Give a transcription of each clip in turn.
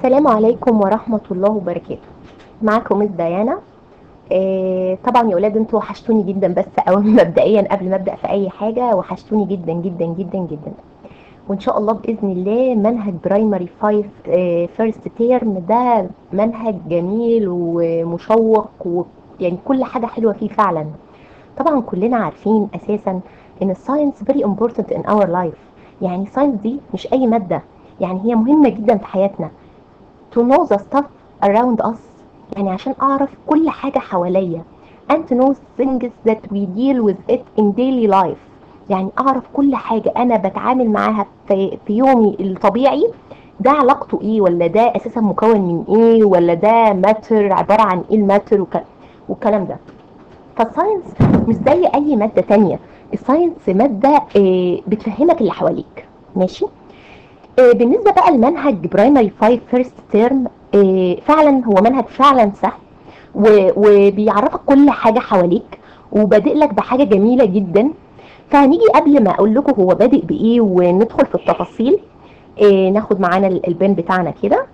السلام عليكم ورحمة الله وبركاته معاكم مس ديانا آه طبعا يا ولاد انتوا وحشتوني جدا بس او مبدئيا قبل ما ابدا في اي حاجه وحشتوني جدا جدا جدا جدا وان شاء الله باذن الله منهج برايمري 5 فيرست تيرم ده منهج جميل ومشوق ويعني كل حاجه حلوه فيه فعلا طبعا كلنا عارفين اساسا ان الساينس فيري امبورتنت ان اور لايف يعني الساينس دي مش اي ماده يعني هي مهمه جدا في حياتنا to know the stuff around us يعني عشان اعرف كل حاجه حواليا and to know things that we deal with it in daily life يعني اعرف كل حاجه انا بتعامل معاها في, في يومي الطبيعي ده علاقته ايه ولا ده اساسا مكون من ايه ولا ده ماتر عباره عن ايه الماتر وك... والكلام ده فالساينس مش زي اي ماده تانية الساينس ماده بتفهمك اللي حواليك ماشي بالنسبه بقى لمنهج برايمري 5 فيرست تيرم فعلا هو منهج فعلا سهل وبيعرفك كل حاجه حواليك وبادئ لك بحاجه جميله جدا فهنيجي قبل ما اقول لكم هو بادئ بايه وندخل في التفاصيل ناخد معانا البان بتاعنا كده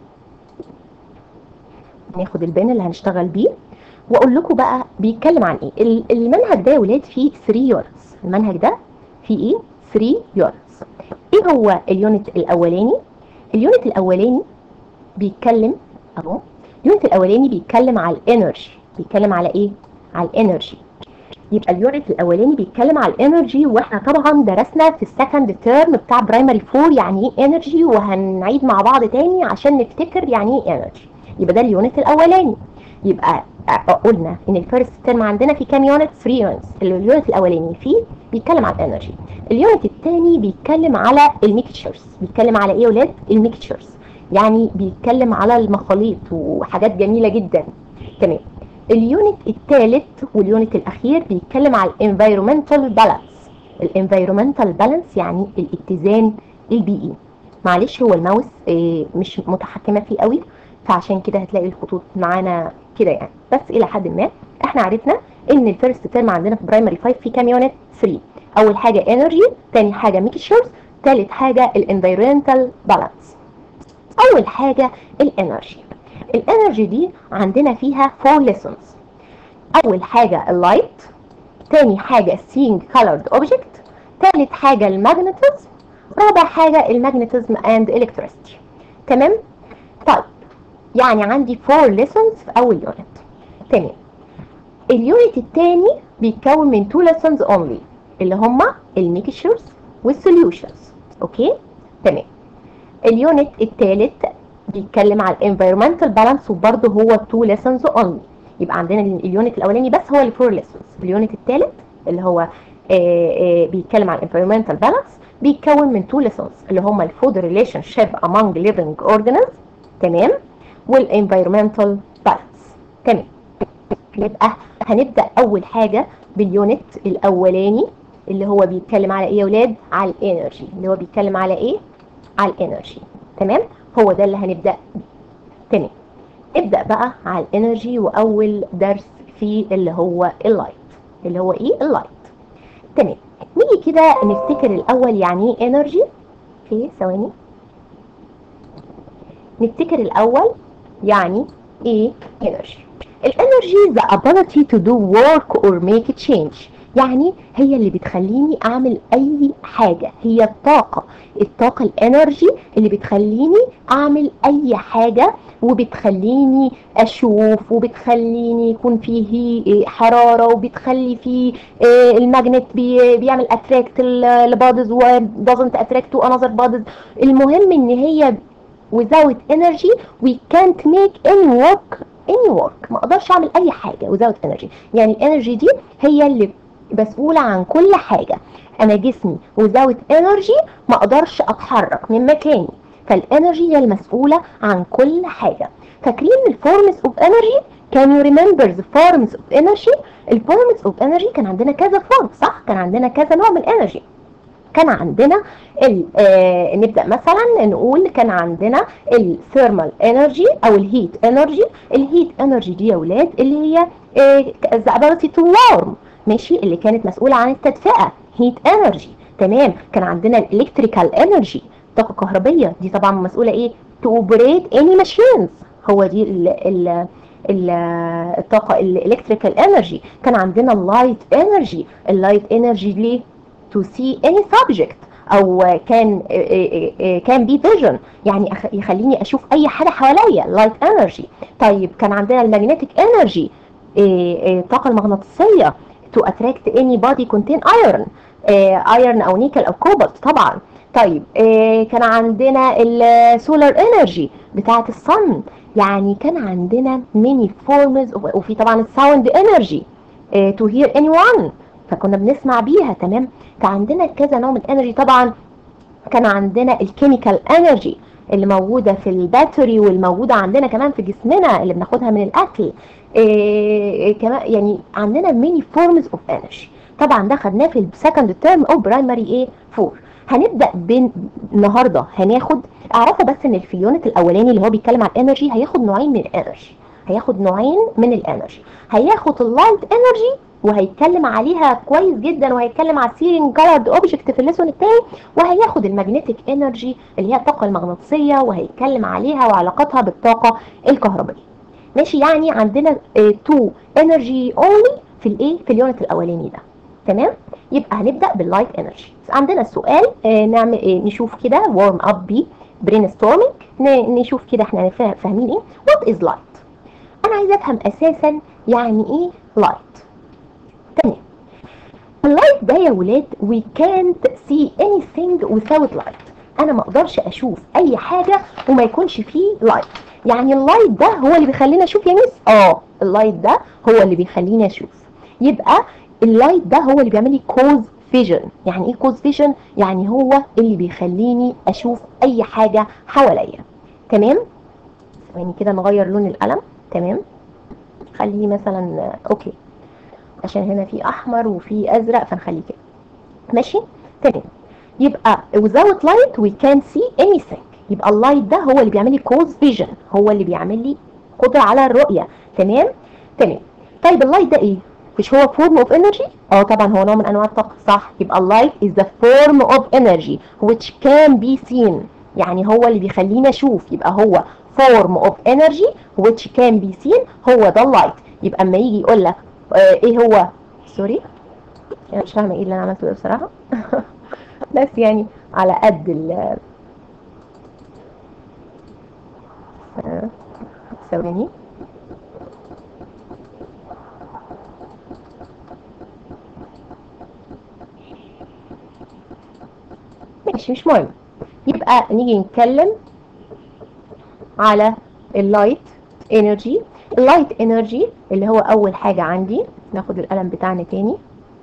ناخد البان اللي هنشتغل بيه واقول لكم بقى بيتكلم عن ايه المنهج ده يا ولاد فيه 3 يونتس المنهج ده فيه ايه 3 يونتس ايه هو اليونت الاولاني اليونت الاولاني بيتكلم اهو اليونت الاولاني بيتكلم على الانرجي بيتكلم على ايه على الانرجي يبقى اليونت الاولاني بيتكلم على الانرجي واحنا طبعا درسنا في السكند تيرم بتاع برايمري 4 يعني ايه انرجي وهنعيد مع بعض تاني عشان نفتكر يعني ايه انرجي يبقى ده اليونت الاولاني يبقى قلنا ان الفيرست تيرم عندنا في كام يونت 3 يونتس اليونت الاولاني فيه بيتكلم على الانرجي اليونت الثاني بيتكلم على الميكتشرز بيتكلم على ايه يا ولاد الميكتشرز يعني بيتكلم على المخاليط وحاجات جميله جدا تمام اليونت الثالث واليونت الاخير بيتكلم على الانفايرمنتال بالانس الانفايرمنتال بالانس يعني الاتزان البيئي معلش هو الماوس مش متحكمه فيه قوي فعشان كده هتلاقي الخطوط معانا كده يعني بس الى حد ما احنا عرفنا ان الفيرست تيرم عندنا في برايمري 5 في كام يونت 3 اول حاجه انرجي ثاني حاجه ميكشرز ثالث حاجه الانفايرمنتال بالانس اول حاجه الانرجي الانرجي دي عندنا فيها 4 lessons اول حاجه اللايت ثاني حاجه seeing colored object ثالث حاجه الماجنتيزم رابع حاجه الماجنتيزم اند الكتريستي تمام طيب يعني عندي 4 lessons في اول يونت تمام اليونت الثاني بيتكون من 2 lessons only اللي هما الميكشرز والسوليوشنز اوكي تمام اليونت الثالث بيتكلم على الانفيرمنتال بالانس وبرده هو 2 lessons only يبقى عندنا اليونت الاولاني بس هو اللي 4 lessons اليونت الثالث اللي هو آآ آآ بيتكلم على الانفيرمنتال بالانس بيتكون من 2 lessons اللي هما الفود ريليشن شيب among living organisms تمام والانفيرمنتال بالانس تمام يبقى هنبدا اول حاجه باليونت الاولاني اللي هو بيتكلم على ايه يا ولاد على الانرجي اللي هو بيتكلم على ايه على الانرجي تمام هو ده اللي هنبدا بيه تمام نبدا بقى على الانرجي واول درس فيه اللي هو اللايت اللي هو ايه اللايت تمام نيجي كده نفتكر الاول يعني ايه انرجي اوكي ثواني نفتكر الاول يعني ايه energy الانرجي the ability to do work or make change يعني هي اللي بتخليني اعمل اي حاجه هي الطاقه الطاقه الانرجي اللي بتخليني اعمل اي حاجه وبتخليني اشوف وبتخليني يكون فيه حراره وبتخلي فيه الماجنت بي بيعمل اتراكت لبادز و doesn't attract to another bodies المهم ان هي without energy we can't make any work any work ما اقدرش اعمل اي حاجه without energy يعني الانرجي دي هي اللي مسؤوله عن كل حاجه انا جسمي without energy ما اقدرش اتحرك من مكاني فالانرجي هي المسؤوله عن كل حاجه فاكرين الفورمز اوف انرجي كان يو ريمبر ذا فورمز اوف انرجي الفورمز اوف انرجي كان عندنا كذا فورم صح كان عندنا كذا نوع من الانرجي كان عندنا آه نبدا مثلا نقول كان عندنا الثيرمال انرجي او الهيت انرجي الهيت انرجي دي يا اولاد اللي هي ذا ابيلتي تو وارم ماشي اللي كانت مسؤوله عن التدفئه هيت انرجي تمام كان عندنا الالكتريكال انرجي الطاقه الكهربيه دي طبعا مسؤوله ايه to operate any machines هو دي ال ال ال الطاقة الالكتريكال انرجي كان عندنا اللايت انرجي اللايت انرجي ليه to see any subject او كان كان بي فيجن يعني يخليني اشوف اي حاجه حواليا لايت انرجي طيب كان عندنا المagnetic انرجي الطاقه المغناطيسيه to attract any body contain iron ايرن او نيكل او كوبالت طبعا طيب كان عندنا السولار انرجي بتاعه الصن يعني كان عندنا ميني فورمز وفي طبعا الساوند انرجي تو هير اني وان فكنا بنسمع بيها تمام كان عندنا كذا نوع من الانرجي طبعا كان عندنا الكيميكال انرجي اللي موجودة في الباتري والموجودة عندنا كمان في جسمنا اللي بناخدها من الأكل إيه كمان يعني عندنا ميني فورمز اوف انرجي طبعا ده خدناه في السكند تيرم او برايمري ايه 4 هنبدا بين النهارده هناخد اعرفوا بس ان في اليونت الاولاني اللي هو بيتكلم عن الانرجي هياخد نوعين من الانرجي هياخد نوعين من الانرجي هياخد اللايت انرجي وهيتكلم عليها كويس جدا وهيتكلم على السيرين جارد اوبجكت في الليسون التاني وهياخد المagnetic انرجي اللي هي الطاقه المغناطيسيه وهيتكلم عليها وعلاقتها بالطاقه الكهربائيه ماشي يعني عندنا تو انرجي اونلي في الايه في اليونت الاولاني ده تمام يبقى هنبدا باللايت انرجي عندنا السؤال آه نعمل آه نشوف كده وارم اب بي برين ستورمينج نشوف كده احنا فاهمين ايه وات از لايت انا عايزه افهم اساسا يعني ايه لايت تمام اللايت ده يا ولاد we can't see anything without light انا ما اقدرش اشوف اي حاجه وما يكونش فيه لايت يعني اللايت ده هو اللي بيخليني اشوف يا ميس اه اللايت ده هو اللي بيخليني اشوف يبقى اللايت ده هو اللي بيعمل لي كوز فيجن يعني ايه كوز فيجن يعني هو اللي بيخليني اشوف اي حاجه حواليا تمام ثواني كده نغير لون القلم تمام خليه مثلا اوكي عشان هنا في احمر وفي ازرق فنخليه كده ماشي تمام يبقى without light we can't see anything يبقى اللايت ده هو اللي بيعمل لي كوز فيجن هو اللي بيعمل لي قدره على الرؤيه تمام تمام طيب اللايت ده ايه مش هو فورم اوف انرجي اه طبعا هو نوع من انواع الطاقه صح يبقى اللايت is the form of energy which can be seen يعني هو اللي بيخليني اشوف يبقى هو form of energy which can be seen هو ده اللايت يبقى اما يجي يقول لك آه ايه هو سوري انا مش فاهمه ايه اللي انا عملته ده بصراحه بس يعني على قد ال ثواني ماشي مش مهم يبقى نيجي نتكلم على اللايت انرجي اللايت انرجي اللي هو اول حاجة عندي ناخد القلم بتاعنا تاني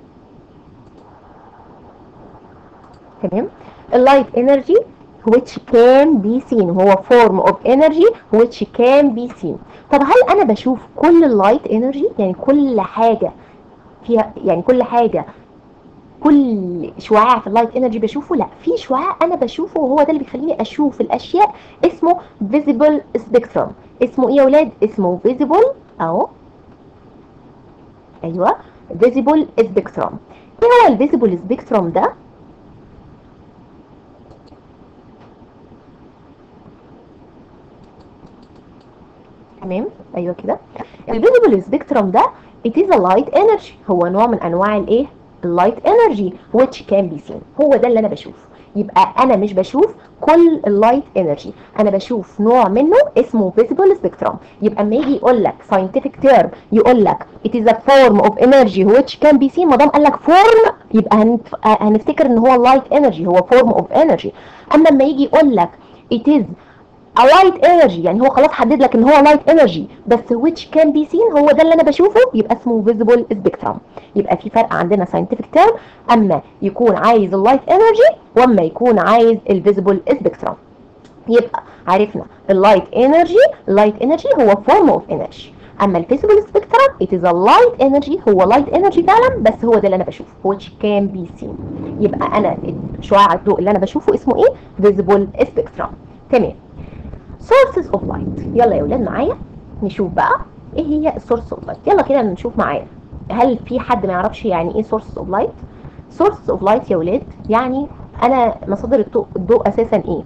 تمام اللايت انرجي which can be seen هو form of energy which can be seen طب هل انا بشوف كل اللايت انرجي يعني كل حاجة فيها يعني كل حاجة كل شعاع في اللايت انرجي بشوفه لا في شعاع انا بشوفه وهو ده اللي بيخليني اشوف الاشياء اسمه visible spectrum اسمه ايه يا ولاد اسمه visible اهو ايوه visible spectrum ايه هو الفيزيبل سبيكتروم ده تمام ايوه كده الفيزيبل سبيكتروم ده it is a light energy هو نوع من انواع الايه اللايت انرجي which can be seen هو ده اللي انا بشوفه يبقى انا مش بشوف كل اللايت انرجي انا بشوف نوع منه اسمه visible spectrum يبقى اما يجي يقول لك scientific term يقول لك it is a form of energy which can be seen ما دام قال لك form يبقى هنف... هنفتكر ان هو light energy هو form of energy اما اما يجي يقول لك it is a light energy يعني هو خلاص حدد لك ان هو light energy بس which can be seen هو ده اللي انا بشوفه يبقى اسمه visible spectrum يبقى في فرق عندنا scientific term اما يكون عايز اللايت energy واما يكون عايز الفيزيبل spectrum يبقى عرفنا اللايت energy اللايت energy هو form of energy اما الفيزيبل سبيكترم it is a light energy هو light energy فعلا بس هو ده اللي انا بشوفه which can be seen يبقى انا شعاع الضوء اللي انا بشوفه اسمه ايه visible spectrum تمام sources of light يلا يا ولاد معايا نشوف بقى ايه هي السورس اوف لايت يلا كده نشوف معايا هل في حد ما يعرفش يعني ايه sources اوف لايت sources اوف لايت يا ولاد يعني انا مصادر الضوء الضوء اساسا ايه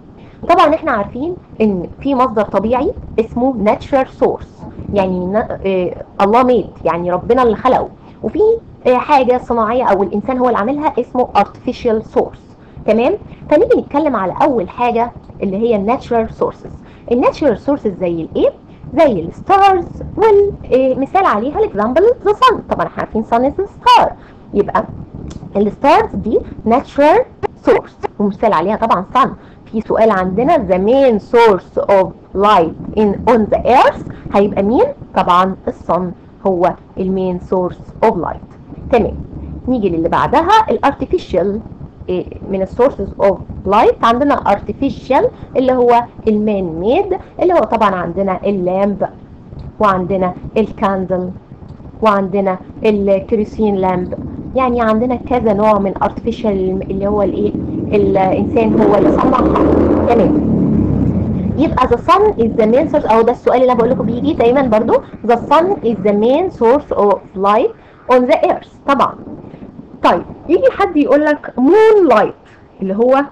طبعا احنا عارفين ان في مصدر طبيعي اسمه natural source يعني ن- آه، الله ميد يعني ربنا اللي خلقه وفي آه، حاجه صناعيه او الانسان هو اللي عاملها اسمه artificial source تمام فنيجي نتكلم على اول حاجه اللي هي الناتشرال سورسز الناتشرال سورسز زي الايه زي الستارز والمثال عليها الاكزامبل ذا صن طبعا احنا عارفين صن از ستار يبقى الستارز دي ناتشرال سورس ومثال عليها طبعا صن في سؤال عندنا the main source of light in on the earth هيبقى مين طبعا الصن هو المين سورس اوف لايت تمام نيجي للي بعدها الارتفيشال من السورسز اوف لايت عندنا artificial اللي هو المان ميد اللي هو طبعا عندنا اللامب وعندنا الكاندل وعندنا الكريسين لامب يعني عندنا كذا نوع من artificial اللي هو الايه الانسان هو اللي صنعها تمام يبقى the sun is the main source او ده السؤال اللي انا بقول لكم بيجي دايما برضو the sun is the main source of light on the earth طبعا طيب يجي حد يقول لك moon light اللي هو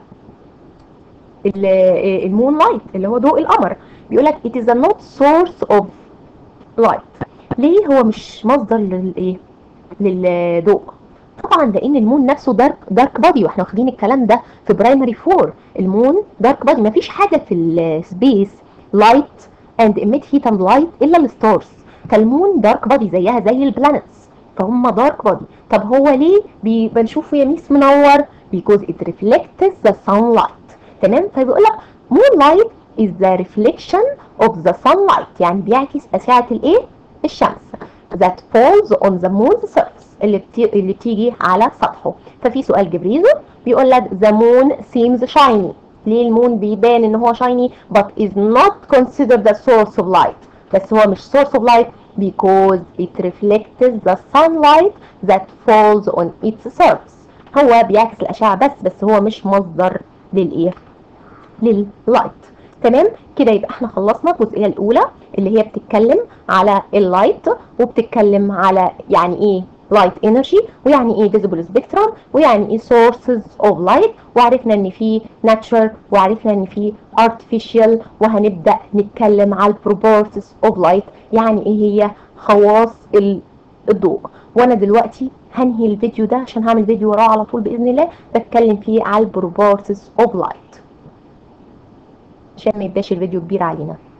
المون لايت اللي هو ضوء القمر بيقول لك it is a not source of light ليه هو مش مصدر للايه للضوء طبعا لان المون نفسه دارك دارك بادي واحنا واخدين الكلام ده في برايمري 4 المون دارك بادي مفيش حاجه في السبيس لايت اند emit heat and light الا الستارز فالمون دارك بادي زيها زي البلانتس فهم دارك بادي طب هو ليه بي- بنشوفه يا ميس منور because it reflects the sunlight تمام فبيقول لك moonlight is the reflection of the sunlight يعني بيعكس اشعه الايه الشمس that falls on the moon's surface اللي بتي... اللي بتيجي على سطحه ففي سؤال جبريزو بيقول لك the moon seems shiny ليه المون بيبان ان هو shiny but is not considered the source of light بس هو مش source of light because it reflects the sunlight that falls on its surface هو بيعكس الاشعه بس بس هو مش مصدر للايه لللايت تمام كده يبقى احنا خلصنا الجزئيه الاولى اللي هي بتتكلم على اللايت وبتتكلم على يعني ايه لايت انرجي ويعني ايه فيزيبل سبيكترم ويعني ايه سورسز اوف لايت وعرفنا ان في ناتشرال وعرفنا ان في artificial وهنبدا نتكلم على البروبورتس اوف لايت يعني ايه هي خواص ال- الضوء وانا دلوقتي هنهي الفيديو ده عشان هعمل فيديو وراه على طول باذن الله بتكلم فيه على البروبورتس اوف لايت عشان ما يبقاش الفيديو كبير علينا